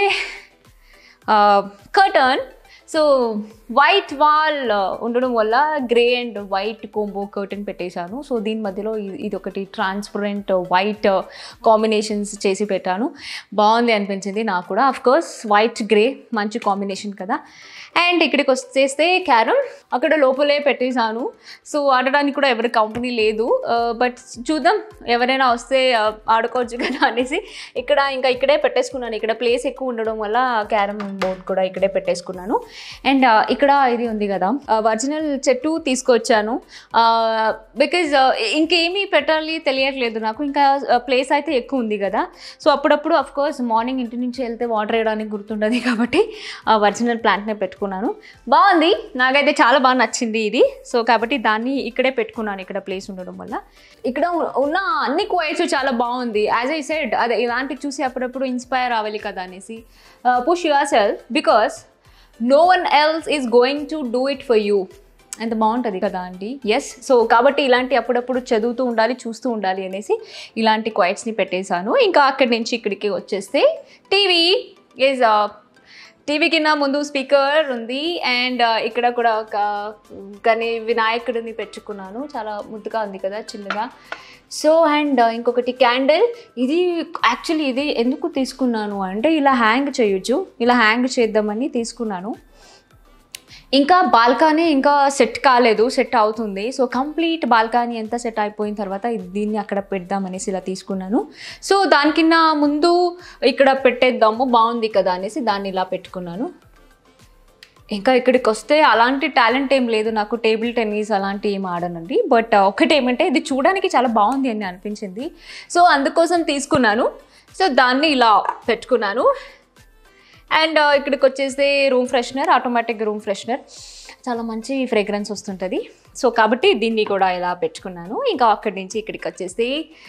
కర్టన్ సో వైట్ వాల్ ఉండడం వల్ల grey and white combo curtain పెట్టేశాను సో దీని మధ్యలో ఇ- ఇది ఒకటి ట్రాన్స్పరెంట్ వైట్ కాంబినేషన్స్ చేసి పెట్టాను బాగుంది అనిపించింది నాకు కూడా అఫ్ కోర్స్ వైట్ గ్రే మంచి కాంబినేషన్ కదా అండ్ ఇక్కడికి వచ్చేస్తే క్యారమ్ అక్కడ లోపలే పెట్టేశాను సో ఆడడానికి కూడా ఎవరి కంపెనీ లేదు బట్ చూద్దాం ఎవరైనా వస్తే ఆ, ఆడుకోవచ్చు కదా అనేసి ఇక్కడ ఇంకా ఇక్కడే పెట్టేసుకున్నాను ఇక్కడ ప్లేస్ ఎక్కువ ఉండడం వల్ల క్యారమ్ బోర్డ్ కూడా ఇక్కడే పెట్టేసుకున్నాను అండ్ ఇక్కడ ఇది ఉంది కదా ఒరిజినల్ చెట్టు తీసుకొచ్చాను బికాజ్ ఇంకేమీ పెట్టాలి తెలియట్లేదు నాకు ఇంకా ప్లేస్ అయితే ఎక్కువ ఉంది కదా సో అప్పుడప్పుడు అఫ్ కోర్స్ మార్నింగ్ ఇంటి నుంచి వెళ్తే వాటర్ వేయడానికి గుర్తుండదు కాబట్టి ఒరిజినల్ ప్లాంట్నే పెట్టుకున్నాను బాగుంది నాకైతే చాలా బాగా నచ్చింది ఇది సో కాబట్టి దాన్ని ఇక్కడే పెట్టుకున్నాను ఇక్కడ ప్లేస్ ఉండడం వల్ల ఇక్కడ ఉ- ఉన్న అన్ని క్వైట్స్ చాలా బాగుంది యాజ్ ఐ సెడ్ అదే ఇలాంటి చూసి అప్పుడప్పుడు ఇన్స్పైర్ అవ్వాలి కదా అనేసి push yourself because no one else is going to do it for you ఎంత బాగుంటుంది కదా అండి ఎస్ సో కాబట్టి ఇలాంటి అప్పుడప్పుడు చదువుతూ ఉండాలి చూస్తూ ఉండాలి అనేసి ఇలాంటి క్వైట్స్ని పెట్టేశాను ఇంకా అక్కడి నుంచి ఇక్కడికి వచ్చేస్తే టీవీ ఈజ్ టీవీ కింద ముందు స్పీకర్ ఉంది అండ్ ఇక్కడ కూడా ఒక గణే వినాయకుడిని పెట్టుకున్నాను చాలా ముద్దుగా ఉంది కదా చిన్నగా సో అండ్ ఇంకొకటి క్యాండిల్ ఇది యాక్చువల్లీ ఇది ఎందుకు తీసుకున్నాను అంటే ఇలా హ్యాంగ్ చేయొచ్చు ఇలా హ్యాంగ్ చేద్దామని తీసుకున్నాను ఇంకా బాల్కనీ ఇంకా సెట్ కాలేదు సెట్ అవుతుంది సో కంప్లీట్ బాల్కనీ ఎంత సెట్ అయిపోయిన తర్వాత ఇది- దీన్ని అక్కడ పెడదామనేసి ఇలా తీసుకున్నాను సో దానికిన్న ముందు ఇక్కడ పెట్టేద్దాము బాగుంది కదా అనేసి దాన్ని ఇలా పెట్టుకున్నాను ఇంకా ఇక్కడికి వస్తే అలాంటి టాలెంట్ ఏం లేదు నాకు టేబుల్ టెన్నిస్ అలాంటి ఏం ఆడనండి బట్ ఒకటి ఏమంటే ఇది చూడడానికి చాలా బాగుంది అని అనిపించింది సో అందుకోసం తీసుకున్నాను సో దాన్ని ఇలా పెట్టుకున్నాను అండ్ ఇక్కడికి వచ్చేసి room freshener automatic room freshener చాలా మంచి ఫ్రేగ్రెన్స్ వస్తుంటుంది సో కాబట్టి దీన్ని కూడా ఇలా పెట్టుకున్నాను ఇంకా అక్కడి నుంచి ఇక్కడికి వచ్చేసి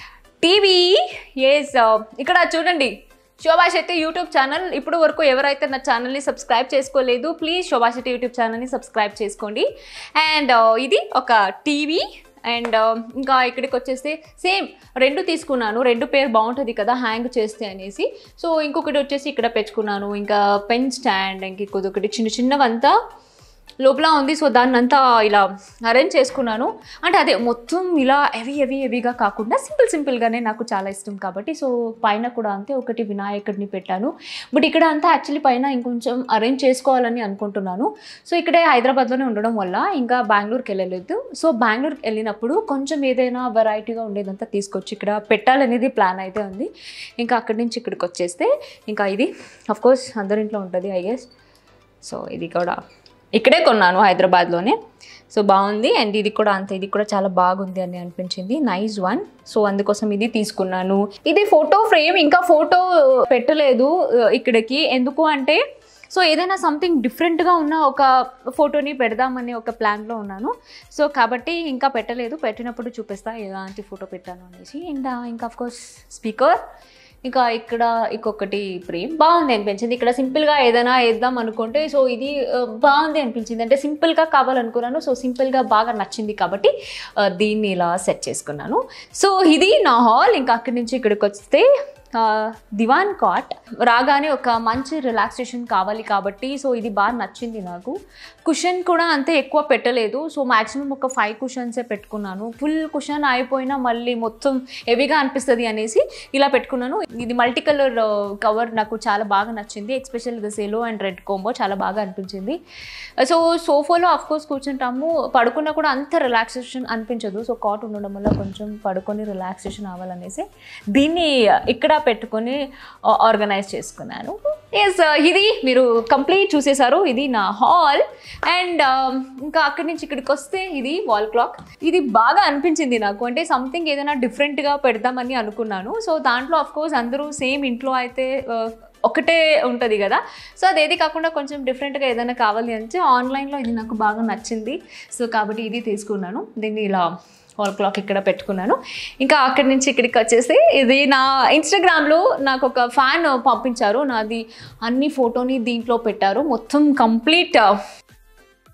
టీవీ ఎస్ ఇక్కడ చూడండి శోభా శెట్టి యూట్యూబ్ ఛానల్ ఇప్పుడు వరకు ఎవరైతే నా ఛానల్ని సబ్స్క్రైబ్ చేసుకోలేదు ప్లీజ్ శోభా శెట్టి యూట్యూబ్ ఛానల్ని సబ్స్క్రైబ్ చేసుకోండి అండ్ ఇది ఒక టీవీ అండ్ ఇంకా ఇక్కడికి వచ్చేస్తే సేమ్ రెండు తీసుకున్నాను రెండు పేరు బాగుంటుంది కదా హ్యాంగ్ చేస్తే అనేసి సో ఇంకొకటి వచ్చేసి ఇక్కడ పెట్టుకున్నాను ఇంకా పెన్ స్టాండ్ ఇంకొకటి చిన్న చిన్నవంతా లోపల ఉంది సో దాన్ని అంతా ఇలా అరేంజ్ చేసుకున్నాను అంటే అదే మొత్తం ఇలా హెవీ హెవీ హెవీగా కాకుండా సింపుల్ సింపుల్గానే నాకు చాలా ఇష్టం కాబట్టి సో పైన కూడా అంతే ఒకటి వినాయకుడిని పెట్టాను బట్ ఇక్కడ అంతా యాక్చువల్లీ పైన ఇంకొంచెం అరేంజ్ చేసుకోవాలని అనుకుంటున్నాను సో ఇక్కడే హైదరాబాద్లోనే ఉండడం వల్ల ఇంకా బెంగళూరుకి వెళ్ళలేదు సో బెంగళూరుకి వెళ్ళినప్పుడు కొంచెం ఏదైనా వెరైటీగా ఉండేదంతా తీసుకొచ్చి ఇక్కడ పెట్టాలనేది ప్లాన్ అయితే ఉంది ఇంకా అక్కడి నుంచి ఇక్కడికి వచ్చేస్తే ఇంకా ఇది కోర్స్ అందరింట్లో ఉంటుంది ఐ గెస్ సో ఇది కూడా ఇక్కడే కొన్నాను హైదరాబాద్లోనే సో బాగుంది అండ్ ఇది కూడా అంతే ఇది కూడా చాలా బాగుంది అని అనిపించింది నైస్ వన్ సో అందుకోసం ఇది తీసుకున్నాను ఇది ఫోటో ఫ్రేమ్ ఇంకా ఫోటో పెట్టలేదు ఆ, ఇక్కడికి ఎందుకు అంటే సో ఏదైనా సంథింగ్ డిఫరెంట్గా ఉన్న ఒక ఫోటోని పెడదామని ఒక ప్లాన్లో ఉన్నాను సో కాబట్టి ఇంకా పెట్టలేదు పెట్టినప్పుడు చూపిస్తా ఎలాంటి ఫోటో పెట్టాను అనేసి అండ్ ఇంకా కోర్స్ స్పీకర్ ఇంకా ఇక్కడ ఇంకొకటి ఫ్రేమ్ బాగుంది అనిపించింది ఇక్కడ సింపుల్గా ఏదైనా వేద్దాం అనుకుంటే సో ఇది ఆ, బాగుంది అనిపించింది అంటే సింపుల్గా కావాలనుకున్నాను సో సింపుల్గా బాగా నచ్చింది కాబట్టి ఆ, దీన్ని ఇలా సెట్ చేసుకున్నాను సో ఇది నా హాల్ ఇంకా అక్కడి నుంచి ఇక్కడికి వస్తే ఆ, దివాన్ కాట్ రాగానే ఒక మంచి రిలాక్సేషన్ కావాలి కాబట్టి సో ఇది బాగా నచ్చింది నాకు కుషన్ కూడా అంతే ఎక్కువ పెట్టలేదు సో మాక్సిమం ఒక ఫైవ్ కుషన్సే పెట్టుకున్నాను ఫుల్ కుషన్ అయిపోయినా మళ్ళీ మొత్తం హెవీగా అనిపిస్తుంది అనేసి ఇలా పెట్టుకున్నాను ఇది మల్టీ కలర్ కవర్ నాకు చాలా బాగా నచ్చింది especially the cello and red combo చాలా బాగా అనిపించింది సో సోఫాలో ఆఫ్ కోర్స్ కూర్చుంటాము పడుకున్నా కూడా అంత రిలాక్సేషన్ అనిపించదు సో కాట్ ఉండడం వల్ల కొంచెం పడుకొని రిలాక్సేషన్ అవ్వాలనేసి దీన్ని ఇక్కడ పెట్టుకొని ఆర్గనైజ్ చేసుకున్నాను ఎస్ ఇది మీరు కంప్లీట్ చూసేశారు ఇది నా హాల్ అండ్ ఇంకా అక్కడి నుంచి ఇక్కడికి వస్తే ఇది వాల్ క్లాక్ ఇది బాగా అనిపించింది నాకు అంటే సంథింగ్ ఏదైనా డిఫరెంట్గా పెడదామని అనుకున్నాను సో దాంట్లో ఆఫ్ కోర్స్ అందరూ సేమ్ ఇంట్లో అయితే ఆ, ఒకటే ఉంటుంది కదా సో అదేది కాకుండా కొంచెం డిఫరెంట్గా ఏదైనా కావాలి అంటే ఆన్లైన్లో ఇది నాకు బాగా నచ్చింది సో కాబట్టి ఇది తీసుకున్నాను దీన్ని ఇలా వాల్ క్లాక్ ఇక్కడ పెట్టుకున్నాను ఇంకా అక్కడి నుంచి ఇక్కడికి వచ్చేసి ఇది నా ఇన్స్టాగ్రామ్లో నాకు ఒక ఫ్యాన్ పంపించారు నాది అన్ని ఫోటోని దీంట్లో పెట్టారు మొత్తం కంప్లీట్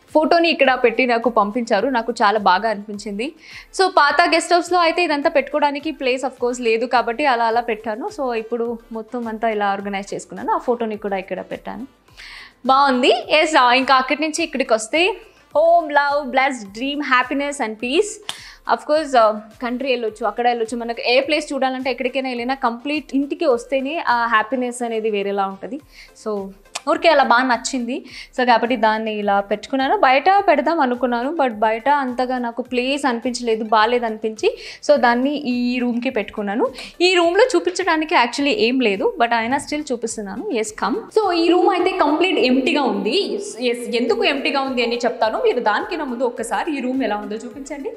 ఫోటోని ఇక్కడ పెట్టి నాకు పంపించారు నాకు చాలా బాగా అనిపించింది సో పాత గెస్ట్ హౌస్లో అయితే ఇదంతా పెట్టుకోవడానికి ప్లేస్ ఆఫ్ కోర్స్ లేదు కాబట్టి అలా అలా పెట్టాను సో ఇప్పుడు మొత్తం అంతా ఇలా ఆర్గనైజ్ చేసుకున్నాను ఆ ఫోటోని కూడా ఇక్కడ పెట్టాను బాగుంది ఎస్ ఇంకా అక్కడి నుంచి ఇక్కడికి వస్తే home love bliss dream happiness and peace of course country వెళ్ళొచ్చు అక్కడ వెళ్ళొచ్చు మనకు ఏ ప్లేస్ చూడాలంటే ఎక్కడికైనా వెళ్ళినా కంప్లీట్ ఇంటికి వస్తేనే ఆ హ్యాపీనెస్ అనేది వేరేలా ఉంటుంది సో ఊరికే అలా బాగా నచ్చింది సో కాబట్టి దాన్ని ఇలా పెట్టుకున్నాను బయట పెడదాం అనుకున్నాను బట్ బయట అంతగా నాకు ప్లేస్ అనిపించలేదు బాగాలేదు అనిపించి సో దాన్ని ఈ రూమ్కి పెట్టుకున్నాను ఈ రూమ్లో చూపించడానికి యాక్చువల్లీ ఏం లేదు బట్ ఆయన స్టిల్ చూపిస్తున్నాను ఎస్ కమ్ సో ఈ రూమ్ అయితే కంప్లీట్ ఎంటీగా ఉంది ఎస్ ఎందుకు ఎంటీగా ఉంది అని చెప్తాను మీరు దానికన్నా ముందు ఒక్కసారి ఈ రూమ్ ఎలా ఉందో చూపించండి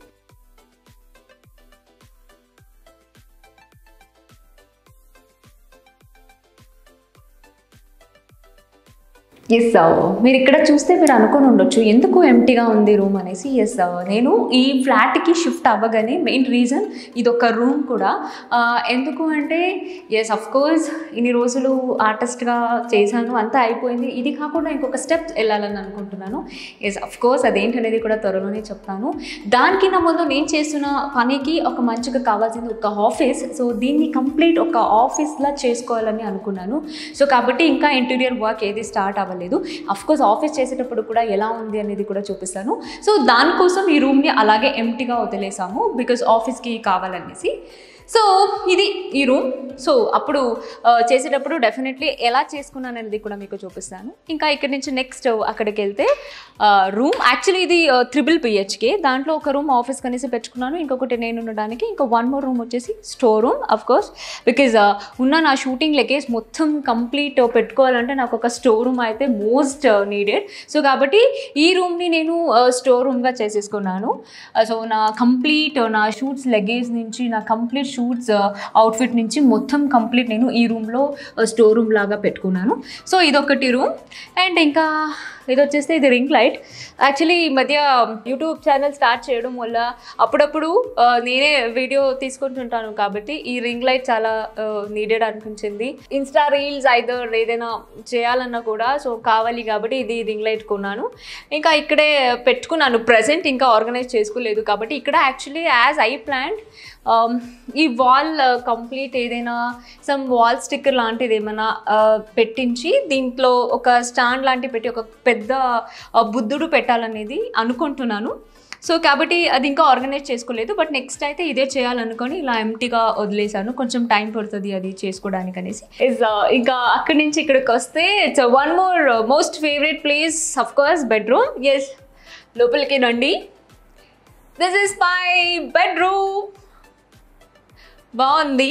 ఎస్ మీరు ఇక్కడ చూస్తే మీరు అనుకుని ఉండొచ్చు ఎందుకు ఎంటీగా ఉంది రూమ్ అనేసి ఎస్ నేను ఈ ఫ్లాట్కి షిఫ్ట్ అవ్వగానే మెయిన్ రీజన్ ఇది ఒక రూమ్ కూడా ఆ, ఎందుకు అంటే ఎస్ అఫ్ కోర్స్ ఇన్ని రోజులు ఆర్టిస్ట్గా చేశాను అంతా అయిపోయింది ఇది కాకుండా ఇంకొక స్టెప్ వెళ్ళాలని అనుకుంటున్నాను ఎస్ అఫ్ కోర్స్ అదేంటనేది కూడా త్వరలోనే చెప్తాను దానికి నా ముందు నేను చేస్తున్న పనికి ఒక మంచిగా కావాల్సింది ఒక ఆఫీస్ సో దీన్ని కంప్లీట్ ఒక ఆఫీస్లా చేసుకోవాలని అనుకున్నాను సో కాబట్టి ఇంకా ఇంటీరియర్ వర్క్ ఏది స్టార్ట్ అవ్వలేదు అఫ్ కోర్స్ ఆఫీస్ చేసేటప్పుడు కూడా ఎలా ఉంది అనేది కూడా చూపిస్తాను సో దానికోసం ఈ రూమ్ని అలాగే ఎంటీగా వదిలేసాము బికాస్ ఆఫీస్కి కావాలనేసి సో ఇది ఈ రూమ్ సో అప్పుడు ఆ, చేసేటప్పుడు డెఫినెట్లీ ఎలా చేసుకున్నాను అనేది కూడా మీకు చూపిస్తాను ఇంకా ఇక్కడి నుంచి నెక్స్ట్ అక్కడికి వెళ్తే రూమ్ యాక్చువల్లీ ఇది త్రిబుల్ పిహెచ్కే దాంట్లో ఒక రూమ్ ఆఫీస్ కనేసి పెట్టుకున్నాను ఇంకొకటి నేను ఉండడానికి ఇంకా వన్ మోర్ రూమ్ వచ్చేసి store room of course because ఉన్న నా షూటింగ్ లెకేజ్ మొత్తం కంప్లీట్ పెట్టుకోవాలంటే నాకు ఒక స్టోర్ రూమ్ అయితే మోస్ట్ నీడెడ్ సో కాబట్టి ఈ రూమ్ని నేను స్టోర్ రూమ్గా చేసేసుకున్నాను సో నా కంప్లీట్ నా షూట్స్ లెగేజ్ నుంచి నా కంప్లీట్ షూట్స్ అవుట్ఫిట్ నుంచి మొత్తం కంప్లీట్ నేను ఈ రూమ్లో స్టోర్ రూమ్ లాగా పెట్టుకున్నాను సో ఇదొకటి రూమ్ అండ్ ఇంకా ఇది వచ్చేస్తే ఇది రింగ్ లైట్ యాక్చువల్లీ ఈ మధ్య యూట్యూబ్ ఛానల్ స్టార్ట్ చేయడం వల్ల అప్పుడప్పుడు ఆ, నేనే వీడియో తీసుకుంటుంటాను కాబట్టి ఈ రింగ్ లైట్ చాలా నీడెడ్ అనిపించింది ఇన్స్టా రీల్స్ ఐదర్ ఏదైనా చేయాలన్నా కూడా సో కావాలి కాబట్టి ఇది రింగ్ లైట్ కొన్నాను ఇంకా ఇక్కడే పెట్టుకున్నాను ప్రజెంట్ ఇంకా ఆర్గనైజ్ చేసుకోలేదు కాబట్టి ఇక్కడ యాక్చువల్లీ యాజ్ ఐ ప్లాంట్ ఈ వాల్ కంప్లీట్ ఏదైనా సమ్ వాల్ స్టిక్కర్ లాంటిది ఏమైనా ఆ, పెట్టించి దీంట్లో ఒక స్టాండ్ లాంటివి పెట్టి ఒక పెద్ద ఆ, బుద్ధుడు పెట్టాలనేది అనుకుంటున్నాను సో కాబట్టి అది ఇంకా ఆర్గనైజ్ చేసుకోలేదు బట్ నెక్స్ట్ అయితే ఇదే చేయాలనుకొని ఇలా ఎంటీగా వదిలేశాను కొంచెం టైం పడుతుంది అది చేసుకోవడానికి అనేసి ఇస్ ఇంకా అక్కడి నుంచి ఇక్కడికి వస్తే it's one more most favourite place of course bedroom yes లోపలికి రండి దిస్ ఇస్ మై బెడ్రూమ్ బాగుంది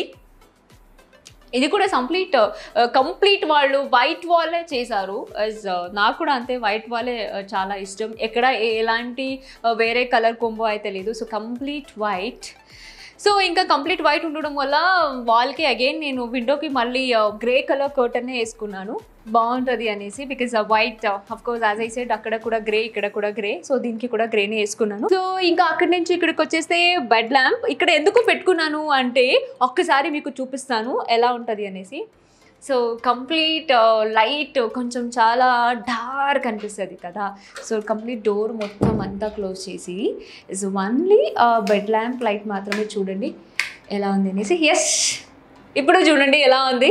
ఇది కూడా కంప్లీట్ కంప్లీట్ వాళ్ళు వైట్ వాలే చేశారు as, uh, నాకు కూడా అంతే వైట్ వాలే uh, చాలా ఇష్టం ఎక్కడ ఏ- ఎలాంటి uh, వేరే కలర్ కొంబో అయితే లేదు సో కంప్లీట్ వైట్ సో ఇంకా కంప్లీట్ వైట్ ఉండడం వల్ల వాల్కి అగైన్ నేను విండోకి మళ్ళీ గ్రే కలర్ కర్టనే వేసుకున్నాను బాగుంటుంది అనేసి because white of course as I said అక్కడ కూడా గ్రే ఇక్కడ కూడా గ్రే సో దీనికి కూడా గ్రేనే వేసుకున్నాను సో ఇంకా అక్కడి నుంచి ఇక్కడికి వచ్చేస్తే బెడ్ ల్యాంప్ ఇక్కడ ఎందుకు పెట్టుకున్నాను అంటే ఒక్కసారి మీకు చూపిస్తాను ఎలా ఉంటుంది అనేసి సో కంప్లీట్ లైట్ కొంచెం చాలా డార్క్ అనిపిస్తుంది కదా సో కంప్లీట్ డోర్ మొత్తం అంతా క్లోజ్ చేసి is only bed lamp light మాత్రమే చూడండి ఎలా ఉంది అనేసి ఎస్ ఇప్పుడు చూడండి ఎలా ఉంది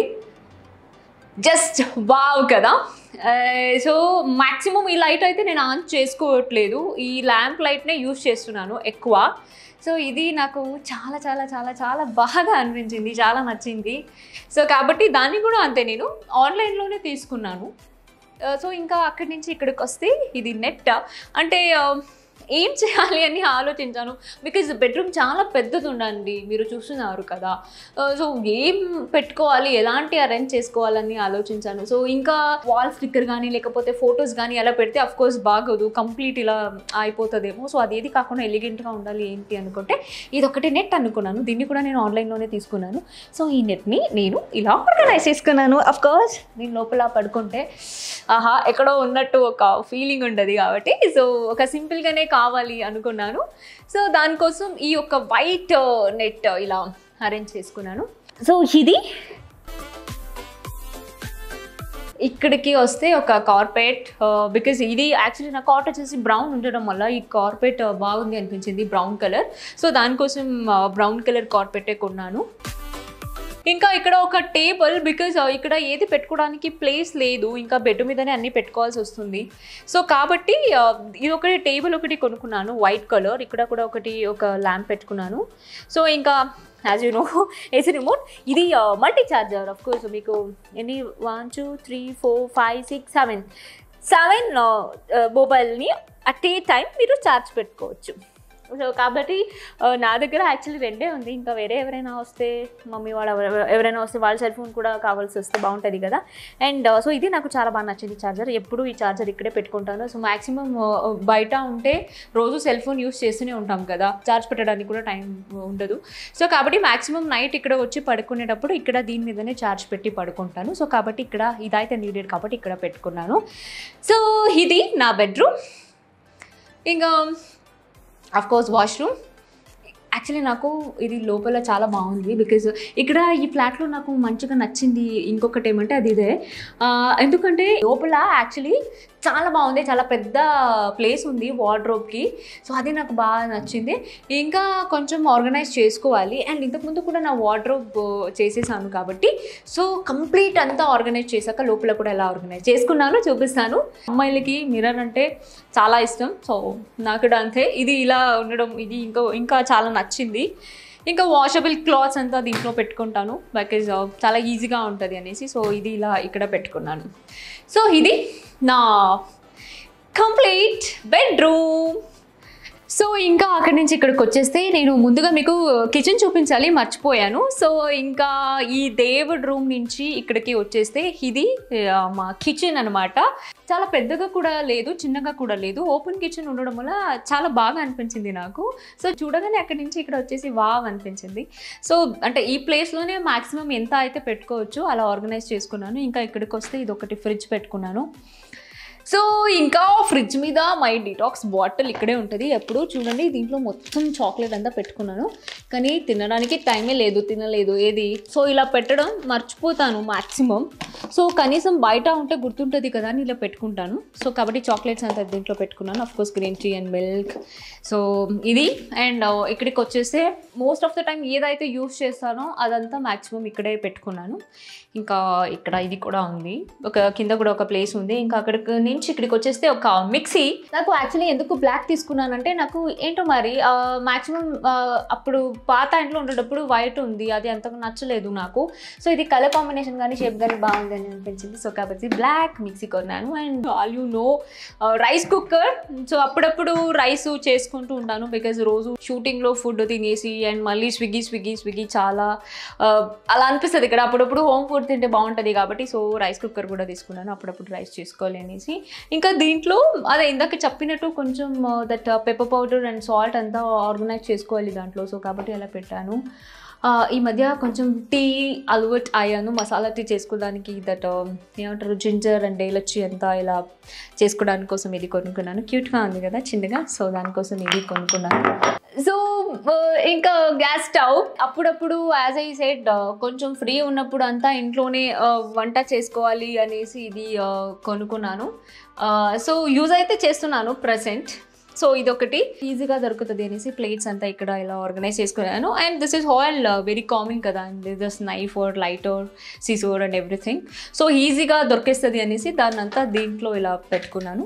జస్ట్ వావ్ కదా సో మ్యాక్సిమం ఈ లైట్ అయితే నేను ఆన్ చేసుకోవట్లేదు ఈ ల్యాంప్ లైట్నే యూస్ చేస్తున్నాను ఎక్కువ సో ఇది నాకు చాలా చాలా చాలా చాలా బాగా అనిపించింది చాలా నచ్చింది సో కాబట్టి దాన్ని కూడా అంతే నేను ఆన్లైన్లోనే తీసుకున్నాను సో ఇంకా అక్కడి నుంచి ఇక్కడికి వస్తే ఇది నెట్ అంటే ఆ, ఏం చేయాలి అని ఆలోచించాను బికాజ్ బెడ్రూమ్ చాలా పెద్దది ఉండండి మీరు చూస్తున్నారు కదా సో ఏం పెట్టుకోవాలి ఎలాంటి అరేంజ్ చేసుకోవాలని ఆలోచించాను సో ఇంకా వాల్ స్టిక్కర్ కానీ లేకపోతే ఫొటోస్ కానీ అలా పెడితే అఫ్ కోర్స్ బాగోదు కంప్లీట్ ఇలా అయిపోతుందేమో సో అది ఏది కాకుండా ఎలిగెంట్గా ఉండాలి ఏంటి అనుకుంటే ఇది ఒకటి నెట్ అనుకున్నాను దీన్ని కూడా నేను ఆన్లైన్లోనే తీసుకున్నాను సో ఈ నెట్ని నేను ఇలా ఆర్గనైజ్ చేసుకున్నాను అఫ్ కోర్స్ నేను లోపల పడుకుంటే ఆహా ఎక్కడో ఉన్నట్టు ఒక ఫీలింగ్ ఉంటుంది కాబట్టి సో ఒక సింపుల్గానే కావాలి అనుకున్నాను సో దానికోసం ఈ యొక్క వైట్ నెట్ ఇలా అరేంజ్ చేసుకున్నాను సో ఇది ఇక్కడికి వస్తే ఒక కార్పెట్ బికాజ్ ఇది యాక్చువల్లీ నా కాట్ వచ్చేసి బ్రౌన్ ఉండడం వల్ల ఈ కార్పెట్ బాగుంది అనిపించింది బ్రౌన్ కలర్ సో దానికోసం బ్రౌన్ కలర్ కార్పెటే కొన్నాను ఇంకా ఇక్కడ ఒక టేబుల్ బికాజ్ ఇక్కడ ఏది పెట్టుకోవడానికి ప్లేస్ లేదు ఇంకా బెడ్ మీదనే అన్ని పెట్టుకోవాల్సి వస్తుంది సో కాబట్టి ఆ, ఇది ఒకటి టేబుల్ ఒకటి కొనుక్కున్నాను వైట్ కలర్ ఇక్కడ కూడా ఒకటి ఒక ల్యాంప్ పెట్టుకున్నాను సో ఇంకా as you know AC remote ఇది మల్టీ ఛార్జర్ ఆఫ్ కోర్స్ మీకు ఎన్ని one two three four five six seven seven మొబైల్ని అట్ ఏ టైం మీరు ఛార్జ్ పెట్టుకోవచ్చు సో కాబట్టి ఆ, నా దగ్గర యాక్చువల్లీ రెండే ఉంది ఇంకా వేరే ఎవరైనా వస్తే మమ్మీ వాళ్ళు ఎవర- ఎవరైనా వస్తే వాళ్ళ సెల్ ఫోన్ కూడా కావాల్సి వస్తే బాగుంటుంది కదా అండ్ సో ఇది నాకు చాలా బాగా నచ్చింది ఛార్జర్ ఎప్పుడు ఈ ఛార్జర్ ఇక్కడే పెట్టుకుంటాను సో మాక్సిమం బయట ఉంటే రోజు సెల్ ఫోన్ యూస్ చేస్తూనే ఉంటాం కదా ఛార్జ్ పెట్టడానికి కూడా టైం ఉండదు సో కాబట్టి మాక్సిమం నైట్ ఇక్కడ వచ్చి పడుకునేటప్పుడు ఇక్కడ దీని మీదనే ఛార్జ్ పెట్టి పడుకుంటాను సో కాబట్టి ఇక్కడ ఇదైతే నీడెడ్ కాబట్టి ఇక్కడ పెట్టుకున్నాను సో ఇది నా బెడ్రూమ్ ఇంకా అఫ్ కోర్స్ వాష్రూమ్ యాక్చువల్లీ నాకు ఇది లోపల చాలా బాగుంది బికాజ్ ఇక్కడ ఈ ఫ్లాట్లో నాకు మంచిగా నచ్చింది ఇంకొకటి ఏమంటే అది ఇదే ఆ, ఎందుకంటే లోపల యాక్చువల్లీ చాలా బాగుంది చాలా పెద్ద ప్లేస్ ఉంది వార్డ్రోబ్కి సో అది నాకు బాగా నచ్చింది ఇంకా కొంచెం ఆర్గనైజ్ చేసుకోవాలి అండ్ ఇంతకుముందు కూడా నా వార్డ్రోబ్ చేసేసాను కాబట్టి సో కంప్లీట్ అంతా ఆర్గనైజ్ చేశాక లోపల కూడా ఎలా ఆర్గనైజ్ చేసుకున్నానో చూపిస్తాను అమ్మాయిలకి మిర్రర్ అంటే చాలా ఇష్టం సో నాకు కూడా అంతే ఇది ఇలా ఉండడం ఇది ఇంకా ఇంకా చాలా నచ్చింది ఇంకా వాషబుల్ క్లాత్స్ అంతా దీంట్లో పెట్టుకుంటాను బికాజ్ చాలా ఈజీగా ఉంటుంది అనేసి సో ఇది ఇలా ఇక్కడ పెట్టుకున్నాను సో ఇది నా కంప్లీట్ బెడ్రూమ్ సో ఇంకా అక్కడి నుంచి ఇక్కడికి వచ్చేస్తే నేను ముందుగా మీకు కిచెన్ చూపించాలి మర్చిపోయాను సో ఇంకా ఈ దేవుడ్ రూమ్ నుంచి ఇక్కడికి వచ్చేస్తే ఇది ఆ, మా కిచెన్ అనమాట చాలా పెద్దగా కూడా లేదు చిన్నగా కూడా లేదు ఓపెన్ కిచెన్ ఉండడం వల్ల చాలా బాగా అనిపించింది నాకు సో చూడగానే అక్కడి నుంచి ఇక్కడ వచ్చేసి వావ్ అనిపించింది సో అంటే ఈ ప్లేస్లోనే మాక్సిమం ఎంత అయితే పెట్టుకోవచ్చు అలా ఆర్గనైజ్ చేసుకున్నాను ఇంకా ఇక్కడికి వస్తే ఇది ఒకటి ఫ్రిడ్జ్ పెట్టుకున్నాను సో ఇంకా ఫ్రిడ్జ్ మీద మై డిటాక్స్ బాటిల్ ఇక్కడే ఉంటుంది ఎప్పుడు చూడండి దీంట్లో మొత్తం చాక్లెట్ అంతా పెట్టుకున్నాను కానీ తినడానికి టైమే లేదు తినలేదు ఏది సో ఇలా పెట్టడం మర్చిపోతాను మాక్సిమం సో కనీసం బయట ఉంటే గుర్తుంటుంది కదా అని ఇలా పెట్టుకుంటాను సో కాబట్టి చాక్లెట్స్ అంతా దీంట్లో పెట్టుకున్నాను of course green tea and milk so ఇది అండ్ ఇక్కడికి వచ్చేస్తే మోస్ట్ ఆఫ్ ద టైం ఏదైతే యూస్ చేస్తానో అదంతా మాక్సిమం ఇక్కడే పెట్టుకున్నాను ఇంకా ఇక్కడ ఇది కూడా ఉంది ఒక కింద కూడా ఒక ప్లేస్ ఉంది ఇంకా అక్కడికి నుంచి ఇక్కడికి వచ్చేస్తే ఒక మిక్సీ నాకు యాక్చువల్లీ ఎందుకు బ్లాక్ తీసుకున్నానంటే నాకు ఏంటో మరి మాక్సిమం అప్పుడు పాత ఇంట్లో ఉండేటప్పుడు వైట్ ఉంది అది అంతకు నచ్చలేదు నాకు సో ఇది కలర్ కాంబినేషన్ కానీ షేప్ కానీ బాగుంది అని అనిపించింది సో కాబట్టి బ్లాక్ మిక్సీ కొన్నాను and all you know rice cooker so అప్పుడప్పుడు రైస్ చేసుకుంటూ ఉంటాను బికాజ్ రోజు షూటింగ్లో ఫుడ్ తినేసి అండ్ మళ్ళీ స్విగ్గీ స్విగ్గీ స్విగ్గీ చాలా ఆ, అలా అనిపిస్తుంది ఇక్కడ అప్పుడప్పుడు హోమ్ ఫుడ్ తింటే బాగుంటుంది కాబట్టి సో రైస్ కుక్కర్ కూడా తీసుకున్నాను అప్పుడప్పుడు రైస్ చేసుకోవాలి అనేసి ఇంకా దీంట్లో అదే ఇందాక చెప్పినట్టు కొంచెం that pepper powder and salt అంతా ఆర్గనైజ్ చేసుకోవాలి దాంట్లో సో కాబట్టి అలా పెట్టాను ఆ, ఈ మధ్య కొంచెం టీ అలవాట్ అయ్యాను మసాలా టీ చేసుకోవడానికి దట్ ఏమంటారు జింజర్ అండ్ ఏలచ్చి అంతా ఇలా చేసుకోవడానికి కోసం ఇది కొనుక్కున్నాను క్యూట్గా ఉంది కదా చిన్నగా సో దానికోసం ఇది కొనుక్కున్నాను సో ఇంకా గ్యాస్ స్టవ్ అప్పుడప్పుడు యాజ్ ఐ సెడ్ కొంచెం ఫ్రీ ఉన్నప్పుడు అంతా ఇంట్లోనే ఆ, వంట చేసుకోవాలి అనేసి ఇది ఆ, కొనుక్కున్నాను సో యూజ్ అయితే చేస్తున్నాను ప్రజెంట్ సో ఇదొకటి ఈజీగా దొరుకుతుంది అనేసి ప్లేట్స్ అంతా ఇక్కడ ఇలా ఆర్గనైజ్ చేసుకున్నాను and this is all very common కదా and this knife or light or scissor and everything so ఈజీగా దొరికేస్తుంది అనేసి దాన్ని అంతా దీంట్లో ఇలా పెట్టుకున్నాను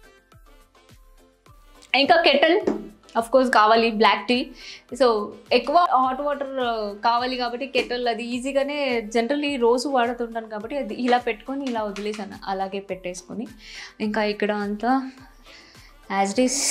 ఇంకా కెటల్ అఫ్ కోర్స్ కావాలి బ్లాక్ టీ సో ఎక్కువ హాట్ వాటర్ కావాలి కాబట్టి కెటల్ అది ఈజీగానే జనరల్లీ రోజు వాడుతుంటాను కాబట్టి అది ఇలా పెట్టుకొని ఇలా వదిలేసాను అలాగే పెట్టేసుకొని ఇంకా ఇక్కడ అంతా యాజ్ ఇట్ ఈస్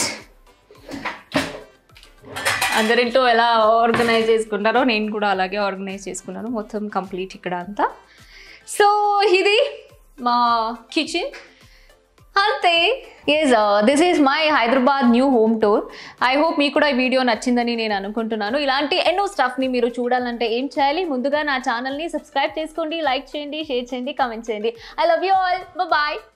అందరింట్లో ఎలా ఆర్గనైజ్ చేసుకుంటారో నేను కూడా అలాగే ఆర్గనైజ్ చేసుకున్నాను మొత్తం కంప్లీట్ ఇక్కడ అంతా సో ఇది మా కిచెన్ అంతే yes this is my Hyderabad new home tour I hope మీకు కూడా ఈ వీడియో నచ్చిందని నేను అనుకుంటున్నాను ఇలాంటి ఎన్నో స్టఫ్ని మీరు చూడాలంటే ఏం చేయాలి ముందుగా నా ఛానల్ని సబ్స్క్రైబ్ చేసుకోండి లైక్ చేయండి షేర్ చేయండి కామెంట్ చేయండి I love you all bye